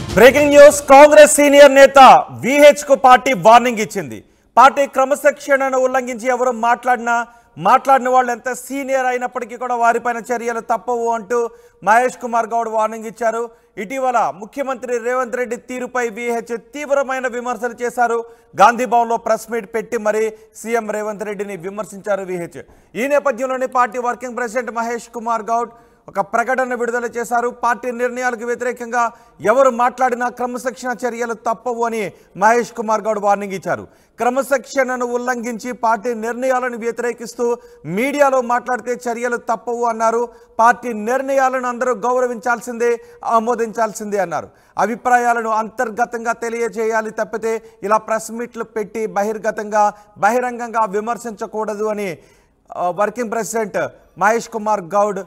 Breaking news Congress senior నేత విహెచ్ కు party warning ఇచ్చింది పార్టీ క్రమశిక్షణను ఉల్లంఘించి ఎవరు మాట్లాడినా మాట్లాడిన వాళ్ళు ఎంత సీనియర్ అయినప్పటికీ కూడా వారిపైన చర్యలు తప్పవు అంటూ మహేష్ కుమార్ గౌడ్ వార్నింగ్ ఇచ్చారు ఇటీవల ముఖ్యమంత్రి రేవంత్ రెడ్డి తీరుపై విహెచ్ తీవ్రమైన విమర్శలు చేశారు గాంధీ భవన్లో ప్రెస్ మీట్ పెట్టి మరి సీఎం రేవంత్ రెడ్డిని విమర్శించారు విహెచ్ ఈ నేపథ్యంలోనే party working president Mahesh Kumar Goud ఒక ప్రకటన విడుదల చేశారు పార్టీ నిర్ణయాలకు వ్యతిరేకంగా ఎవరు మాట్లాడినా క్రమశిక్షణ చర్యలు తప్పవు అని మహేష్ కుమార్ గౌడ్ వార్నింగ్ ఇచ్చారు క్రమశిక్షణను ఉల్లంఘించి పార్టీ నిర్ణయాలను వ్యతిరేకిస్తూ మీడియాలో మాట్లాడితే చర్యలు తప్పవు అన్నారు పార్టీ నిర్ణయాలను అందరూ గౌరవించాల్సిందే ఆమోదించాల్సిందే అన్నారు అభిప్రాయాలను అంతర్గతంగా తెలియజేయాలి తప్పితే ఇలా ప్రెస్ మీట్లు పెట్టి బహిర్గతంగా బహిరంగంగా విమర్శించకూడదు అని ఆ, వర్కింగ్ ప్రెసిడెంట్ మహేష్ కుమార్ గౌడ్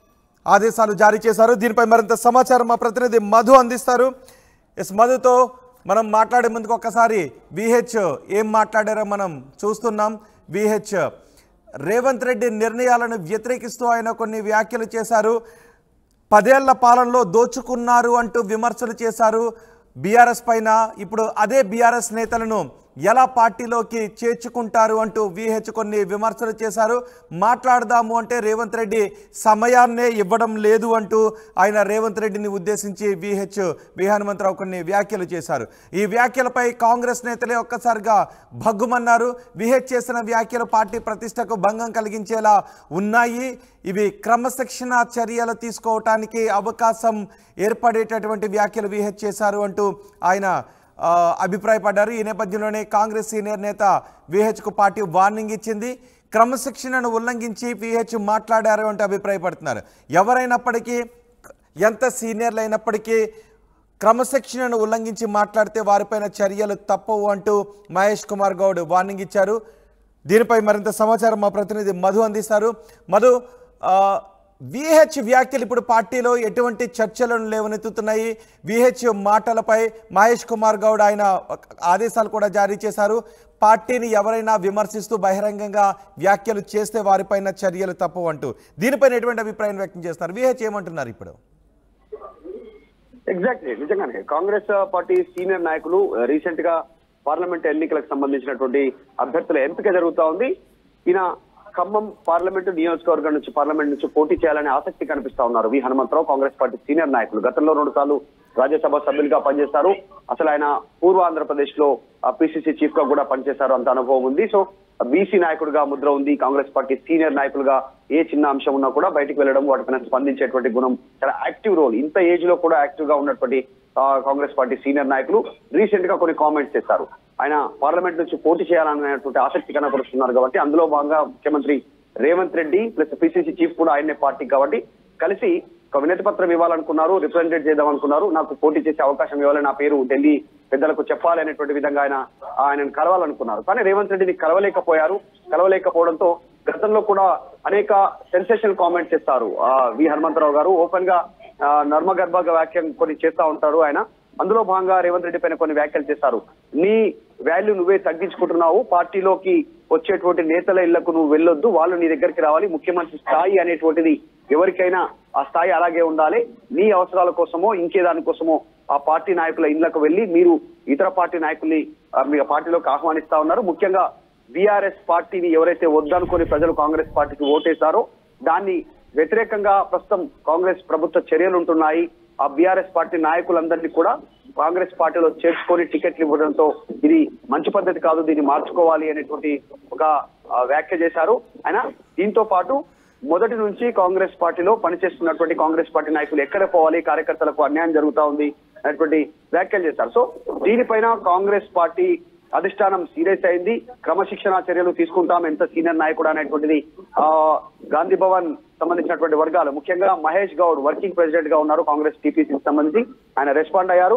ఆదేశాలు జారీ చేశారు దీనిపై మరింత సమాచారం మా ప్రతినిధి మధు అందిస్తారు ఎస్ మధుతో మనం మాట్లాడే ముందుకు ఒక్కసారి విహెచ్ ఏం మాట్లాడారో మనం చూస్తున్నాం విహెచ్ రేవంత్ రెడ్డి నిర్ణయాలను వ్యతిరేకిస్తూ ఆయన కొన్ని వ్యాఖ్యలు చేశారు పదేళ్ల పాలనలో దోచుకున్నారు అంటూ విమర్శలు చేశారు బీఆర్ఎస్ పైన ఇప్పుడు అదే బీఆర్ఎస్ నేతలను ఎలా పార్టీలోకి చేర్చుకుంటారు అంటూ విహెచ్ కొన్ని విమర్శలు చేశారు మాట్లాడదాము అంటే రేవంత్ రెడ్డి సమయాన్నే ఇవ్వడం లేదు అంటూ ఆయన రేవంత్ రెడ్డిని ఉద్దేశించి విహెచ్ వి హనుమంతరావు కొన్ని వ్యాఖ్యలు చేశారు ఈ వ్యాఖ్యలపై కాంగ్రెస్ నేతలే ఒక్కసారిగా భగ్గుమన్నారు విహెచ్ చేసిన వ్యాఖ్యలు పార్టీ ప్రతిష్టకు భంగం కలిగించేలా ఉన్నాయి ఇవి క్రమశిక్షణ చర్యలు తీసుకోవటానికి అవకాశం ఏర్పడేటటువంటి వ్యాఖ్యలు విహెచ్ చేశారు అంటూ ఆయన ఆ, అభిప్రాయపడ్డారు ఈ నేపథ్యంలోనే కాంగ్రెస్ సీనియర్ నేత విహెచ్కు పార్టీ వార్నింగ్ ఇచ్చింది క్రమశిక్షణను ఉల్లంఘించి విహెచ్ మాట్లాడారు అంటూ అభిప్రాయపడుతున్నారు ఎవరైనప్పటికీ ఎంత సీనియర్లు అయినప్పటికీ క్రమశిక్షణను ఉల్లంఘించి మాట్లాడితే వారిపైన చర్యలు తప్పవు అంటూ మహేష్ కుమార్ గౌడ్ వార్నింగ్ ఇచ్చారు దీనిపై మరింత సమాచారం మా ప్రతినిధి మధు అందిస్తారు మధు విహెచ్ వ్యాఖ్యలు ఇప్పుడు పార్టీలో ఎటువంటి చర్చలను లేవనెత్తుతున్నాయి విహెచ్ మాటలపై మహేష్ కుమార్ గౌడ్ ఆయన ఆదేశాలు కూడా జారీ చేశారు పార్టీని ఎవరైనా విమర్శిస్తూ బహిరంగంగా వ్యాఖ్యలు చేస్తే వారిపైన చర్యలు తప్పవు అంటూ దీనిపైన ఎటువంటి అభిప్రాయం వ్యక్తం చేస్తున్నారు విహెచ్ ఏమంటున్నారు ఇప్పుడు ఎగ్జాక్ట్లీ నిజంగానే కాంగ్రెస్ పార్టీ సీనియర్ నాయకులు రీసెంట్ గా పార్లమెంట్ ఎన్నికలకు సంబంధించినటువంటి అభ్యర్థుల ఎంపిక జరుగుతా ఉంది ఈయన ఖమ్మం పార్లమెంటు నియోజకవర్గం నుంచి పార్లమెంట్ నుంచి పోటీ చేయాలనే ఆసక్తి కనిపిస్తా ఉన్నారు వి హనుమంతరావు కాంగ్రెస్ పార్టీ సీనియర్ నాయకులు గతంలో రెండు సార్లు రాజ్యసభ సభ్యులుగా పనిచేశారు అసలు ఆయన పూర్వ ఆంధ్రప్రదేశ్ లో పిసిసి చీఫ్ గా కూడా పనిచేశారు అంత అనుభవం ఉంది సో బీసీ నాయకుడిగా ముద్ర ఉంది కాంగ్రెస్ పార్టీ సీనియర్ నాయకులుగా ఏ చిన్న అంశం ఉన్నా కూడా బయటికి వెళ్ళడం వాటిపైన స్పందించేటువంటి గుణం చాలా యాక్టివ్ రోల్ ఇంత ఏజ్ లో కూడా యాక్టివ్ గా ఉన్నటువంటి ఆ, కాంగ్రెస్ పార్టీ సీనియర్ నాయకులు రీసెంట్ గా కొన్ని కామెంట్స్ చేశారు ఆయన పార్లమెంట్ నుంచి పోటీ చేయాలనేటువంటి ఆసక్తి కనపరుస్తున్నారు కాబట్టి అందులో భాగంగా ముఖ్యమంత్రి Revanth Reddy plus PCC chief కూడా ఆయనే పార్టీ కాబట్టి కలిసి ఒక వినతి పత్రం ఇవ్వాలనుకున్నారు రిప్రజెంటేట్ చేద్దాం అనుకున్నారు నాకు పోటీ చేసే అవకాశం ఇవ్వాలి నా పేరు ఢిల్లీ పెద్దలకు చెప్పాలి అనేటువంటి విధంగా ఆయన ఆయనను కలవాలనుకున్నారు కానీ రేవంత్ రెడ్డిని కలవలేకపోయారు కలవలేకపోవడంతో గతంలో కూడా అనేక సెన్సేషన్ కామెంట్స్ చేస్తారు ఆ, వి హనుమంతరావు గారు ఓపెన్ గా ఆ, నర్మగర్భ వ్యాఖ్యం కొన్ని చేస్తా ఉంటారు ఆయన అందులో భాగంగా రేవంత్ రెడ్డి పైన కొన్ని వ్యాఖ్యలు చేశారు నీ వాల్యూ నువ్వే తగ్గించుకుంటున్నావు పార్టీలోకి వచ్చేటువంటి నేతల ఇళ్లకు నువ్వు వెళ్ళొద్దు వాళ్ళు నీ దగ్గరికి రావాలి ముఖ్యమంత్రి స్థాయి అనేటువంటిది ఎవరికైనా ఆ స్థాయి అలాగే ఉండాలి నీ అవసరాల కోసమో ఇంకే దానికోసమో ఆ పార్టీ నాయకుల ఇళ్లకు వెళ్ళి మీరు ఇతర పార్టీ నాయకుల్ని ఆ, మీ పార్టీలోకి ఆహ్వానిస్తా ఉన్నారు ముఖ్యంగా బీఆర్ఎస్ పార్టీని ఎవరైతే వద్దనుకొని ప్రజలు కాంగ్రెస్ పార్టీకి ఓటేశారో దాన్ని వ్యతిరేకంగా ప్రస్తుతం కాంగ్రెస్ ప్రభుత్వ చర్యలు ఉంటున్నాయి ఆ బీఆర్ఎస్ పార్టీ నాయకులందరినీ కూడా కాంగ్రెస్ పార్టీలో చేర్చుకొని టికెట్లు ఇవ్వడంతో ఇది మంచి పద్ధతి కాదు దీన్ని మార్చుకోవాలి అనేటువంటి ఒక ఆ, వ్యాఖ్య చేశారు ఆయన దీంతో పాటు మొదటి నుంచి కాంగ్రెస్ పార్టీలో పనిచేస్తున్నటువంటి కాంగ్రెస్ పార్టీ నాయకులు ఎక్కడ పోవాలి కార్యకర్తలకు అన్యాయం జరుగుతా ఉంది అనేటువంటి వ్యాఖ్యలు చేశారు సో దీనిపైన కాంగ్రెస్ పార్టీ అధిష్టానం సీరియస్ అయింది క్రమశిక్షణ చర్యలు తీసుకుంటాం ఎంత సీనియర్ నాయకుడు అనేటువంటిది ఆ గాంధీ భవన్ సంబంధించినటువంటి వర్గాలు ముఖ్యంగా మహేష్ గౌడ్ వర్కింగ్ ప్రెసిడెంట్ గా ఉన్నారు కాంగ్రెస్ టీపీసీకి సంబంధించి ఆయన రెస్పాండ్ అయ్యారు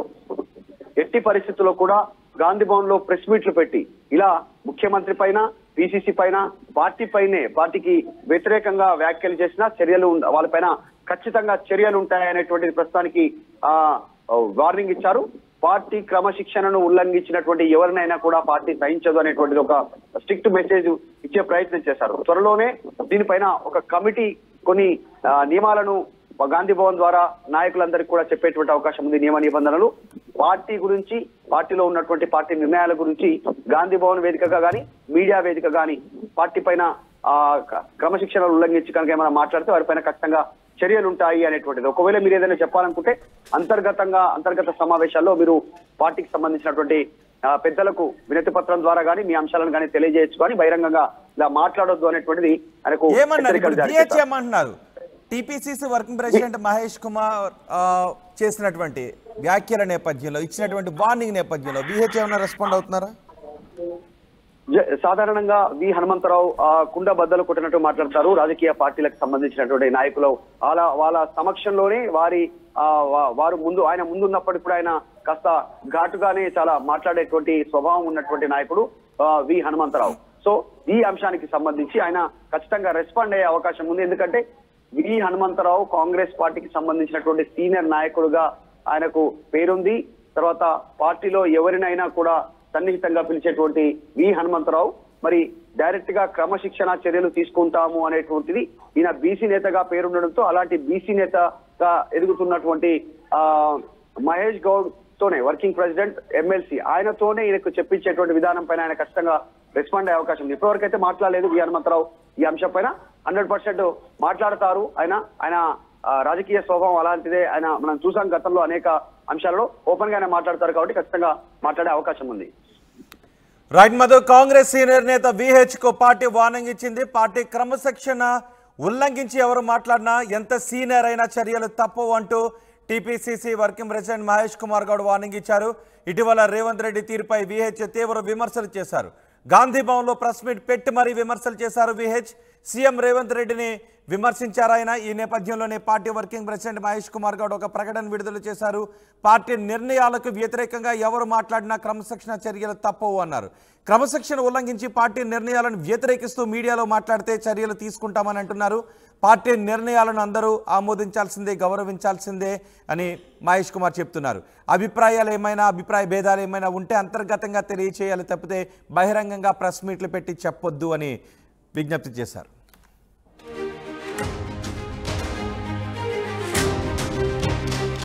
ఎట్టి పరిస్థితుల్లో కూడా గాంధీ భవన్ లో ప్రెస్ మీట్లు పెట్టి ఇలా ముఖ్యమంత్రి పైన పిసిసి పైన పార్టీ పైనే పార్టీకి వ్యతిరేకంగా వ్యాఖ్యలు చేసిన చర్యలు ఉండ- వాళ్ళపైన ఖచ్చితంగా చర్యలు ఉంటాయనేటువంటిది ప్రస్తుతానికి ఆ వార్నింగ్ ఇచ్చారు పార్టీ క్రమశిక్షణను ఉల్లంఘించినటువంటి ఎవరినైనా కూడా పార్టీ సహించదు అనేటువంటిది ఒక స్ట్రిక్ట్ మెసేజ్ ఇచ్చే ప్రయత్నం చేశారు త్వరలోనే దీనిపైన ఒక కమిటీ కొన్ని ఆ, నియమాలను గాంధీ భవన్ ద్వారా నాయకులందరికీ కూడా చెప్పేటువంటి అవకాశం ఉంది నియమ నిబంధనలు పార్టీ గురించి పార్టీలో ఉన్నటువంటి పార్టీ నిర్ణయాల గురించి గాంధీ భవన్ వేదికగా గాని మీడియా వేదిక గాని పార్టీ పైన ఆ క- క్రమశిక్షణలు ఉల్లంఘించి కనుక ఏమైనా మాట్లాడితే వారిపైన ఖచ్చితంగా చర్యలు ఉంటాయి అనేటువంటిది ఒకవేళ మీరు ఏదైనా చెప్పాలనుకుంటే అంతర్గతంగా అంతర్గత సమావేశాల్లో మీరు పార్టీకి సంబంధించినటువంటి ఆ, పెద్దలకు వినతి పత్రం ద్వారా కానీ మీ అంశాలను కానీ తెలియజేయచ్చు కానీ బహిరంగంగా ఇలా మాట్లాడొద్దు అనేటువంటిది ఆయనకు ఏమన్నారు హెచ్చరికలు ఇప్పుడు జారీ బిహెచ్ చేశారు. ఏమంటున్నారు TPCC working president Mahesh Kumar ఆ, చేసినటువంటి వ్యాఖ్యల నేపథ్యంలో ఇచ్చినటువంటి వార్నింగ్ నేపథ్యంలో బిహెచ్ ఏమైనా రెస్పాండ్ అవుతున్నారా జ- సాధారణంగా వి హనుమంతరావు ఆ, కుండ బద్దలు కొట్టినట్టు మాట్లాడతారు రాజకీయ పార్టీలకు సంబంధించినటువంటి నాయకులు వాళ్ళ వాళ్ళ సమక్షంలోనే వారి ఆ, వా- వారు ముందు ఆయన ముందున్నప్పటికి కూడా ఆయన కాస్త ఘాటుగానే చాలా మాట్లాడేటువంటి స్వభావం ఉన్నటువంటి నాయకుడు ఆ, వి హనుమంతరావు సో ఈ అంశానికి సంబంధించి ఆయన ఖచ్చితంగా రెస్పాండ్ అయ్యే అవకాశం ఉంది ఎందుకంటే వి హనుమంతరావు కాంగ్రెస్ పార్టీకి సంబంధించినటువంటి సీనియర్ నాయకుడుగా ఆయనకు పేరుంది తర్వాత పార్టీలో ఎవరినైనా కూడా సన్నిహితంగా పిలిచేటువంటి వి హనుమంతరావు మరి డైరెక్ట్ గా క్రమశిక్షణ చర్యలు తీసుకుంటాము అనేటువంటిది ఈయన బీసీ నేతగా పేరుండడంతో అలాంటి బీసీ నేతగా ఎదుగుతున్నటువంటి ఆ మహేష్ గౌడ్ తోనే వర్కింగ్ ప్రెసిడెంట్ ఎమ్మెల్సీ ఆయనతోనే ఈయనకు చెప్పించేటువంటి విధానం పైన ఆయన ఖచ్చితంగా రెస్పాండ్ అయ్యే అవకాశం ఉంది ఇప్పటివరకు అయితే మాట్లాడలేదు వి హనుమంతరావు ఈ అంశం పైన హండ్రెడ్ పర్సెంట్ మాట్లాడతారు ఆయన ఆయన ఆ, రాజకీయ స్వభావం అలాంటిదే ఆయన మనం చూసాం గతంలో అనేక అంశాలలో ఓపెన్ గానే మాట్లాడతారు కాబట్టి ఖచ్చితంగా మాట్లాడే అవకాశం ఉంది రైట్ మధు కాంగ్రెస్ సీనియర్ నేత విహెచ్ కు పార్టీ వార్నింగ్ ఇచ్చింది పార్టీ క్రమశిక్షణ ఉల్లంఘించి ఎవరు మాట్లాడినా ఎంత సీనియర్ అయినా చర్యలు తప్పవు అంటూ TPCC working president Mahesh Kumar Goud warning ఇచ్చారు ఇటీవల రేవంత్ రెడ్డి తీరుపై విహెచ్ తీవ్ర విమర్శలు చేశారు గాంధీ భవన్లో ప్రెస్ మీట్ పెట్టి మరీ విమర్శలు చేశారు విహెచ్ సీఎం రేవంత్ రెడ్డిని విమర్శించారు ఆయన ఈ నేపథ్యంలోనే party working president Mahesh Kumar Goud ఒక ప్రకటన విడుదల చేశారు పార్టీ నిర్ణయాలకు వ్యతిరేకంగా ఎవరు మాట్లాడినా క్రమశిక్షణ చర్యలు తప్పవు అన్నారు క్రమశిక్షణ ఉల్లంఘించి పార్టీ నిర్ణయాలను వ్యతిరేకిస్తూ మీడియాలో మాట్లాడితే చర్యలు తీసుకుంటామని అంటున్నారు పార్టీ నిర్ణయాలను అందరూ ఆమోదించాల్సిందే గౌరవించాల్సిందే అని మహేష్ కుమార్ చెప్తున్నారు అభిప్రాయాలు ఏమైనా అభిప్రాయ భేదాలు ఏమైనా ఉంటే అంతర్గతంగా తెలియచేయాలి తప్పితే బహిరంగంగా ప్రెస్ మీట్లు పెట్టి చెప్పొద్దు అని విజ్ఞప్తి చేశారు